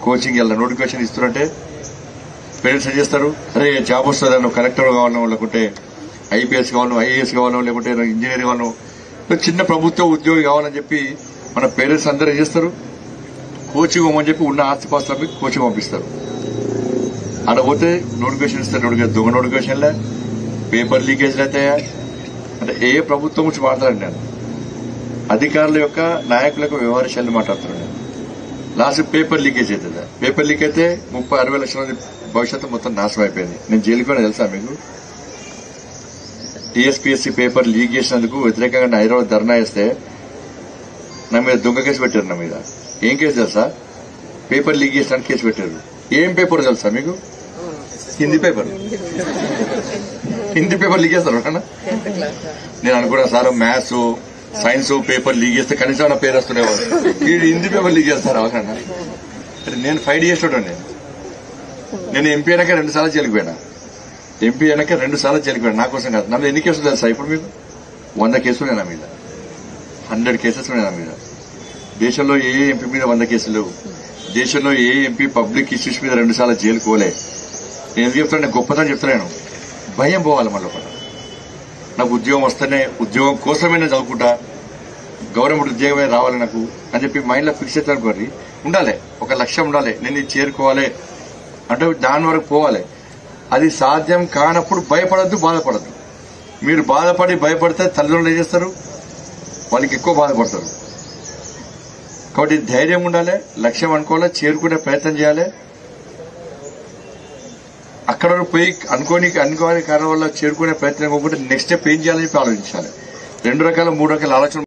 coaching వెళ్ళా notification ఇస్తున్నట్టే parents ఏం చేస్తారు అరే జాబ్ వస్తుంది నువ్వు కలెక్టర్ కావాలను లేకుంటే ఐపీఎస్ కావాలను ఐఏఎస్ కావాలను లేకుంటే ఇంజనీర్ కావాలను చిన్న ప్రభుత్వ ఉద్యోగి కావాలని చెప్పి మన పేరెంట్స్ అందరూ ఏం చేస్తారు కోచింగ్ పోమని చెప్పి ఉన్న ఆస్తిపాస్తులకి కోచింగ్ పంపిస్తారు ఆడ పోతే నోటిఫికేషన్ ఇస్తారు నోటిఫికేషన్ దొంగ నోటిఫికేషన్లే పేపర్ లీకేజ్లు అవుతాయా అంటే ఏ ప్రభుత్వం గురించి మాట్లాడండి నేను అధికారుల యొక్క నాయకుల యొక్క వ్యవహారాలు మాట్లాడుతున్నాను నేను లాస్ట్ పేపర్ లీకేజ్ అవుతుందా పేపర్ లీక్ అయితే ముప్పై అరవై లక్షల మంది భవిష్యత్తు మొత్తం నాశనం అయిపోయింది నేను జైలుకి పోయినా తెలుసా మీకు టీఎస్పీఎస్సీ పేపర్ లీక్ చేసినందుకు వ్యతిరేకంగా నా హైదరాబాద్ ధర్నా వేస్తే నా మీద దొంగ కేసు పెట్టారు నా మీద ఏం కేసు తెలుసా పేపర్ లీక్ చేసినందుకు కేసు పెట్టారు ఏం పేపర్ తెలుసా మీకు Hindi paper Hindi paper leak చేస్తారు అన్న నేను అనుకున్నా sir maths science paper leak చేస్తే కనీసం నా పేరు వస్తుండేవాడు వీడు హిందీ పేపర్ లీక్ చేస్తారు అవకన్నా నేను ఫైట్ చేసేటోడు నేను నేను ఎంపీ అయినాక రెండు సార్లు జైలుకి పోయినా ఎంపీ అయినాక రెండు సార్లు జైలుకి పోయినా నా కోసం కాదు నా మీద ఎన్ని కేసులు తెలుసా ఇప్పుడు మీకు వంద కేసులు ఉన్నాయి నా మీద హండ్రెడ్ కేసెస్ ఉన్నాయి నా మీద దేశంలో ఏ ఎంపీ మీద వంద కేసులు లేవు దేశంలో ఏ ఎంపీ పబ్లిక్ ఇష్యూస్ మీద రెండు సార్లు జైలుకు పోలే నేను ఎందుకు చెప్తాను నేను గొప్పతనం చెప్తున్నాను భయం పోవాలి మళ్ళీ ఒకటి నాకు ఉద్యోగం వస్తేనే ఉద్యోగం కోసమే నేను చదువుకుంటా గవర్నమెంట్ ఉద్యోగమే రావాలి నాకు అని చెప్పి మైండ్ లో ఫిక్స్ అవుతాను కోరి ఉండాలి ఒక లక్ష్యం ఉండాలి నేను ఇది చేరుకోవాలి అంటే దాని వరకు పోవాలి అది సాధ్యం కానప్పుడు భయపడద్దు బాధపడద్దు మీరు బాధపడి భయపడితే తల్లిదండ్రులు ఏం చేస్తారు వాళ్ళకి ఎక్కువ బాధపడతారు కాబట్టి ధైర్యం ఉండాలి లక్ష్యం అనుకోవాలి చేరుకునే ప్రయత్నం చేయాలి అక్కడ వరకు పోయి అనుకోని అనుకోని కారణం వల్ల చేరుకునే ప్రయత్నం కాకుండా నెక్స్ట్ స్టెప్ ఏం చేయాలని చెప్పి ఆలోచించాలి రెండు రకాల మూడు రకాల ఆలోచన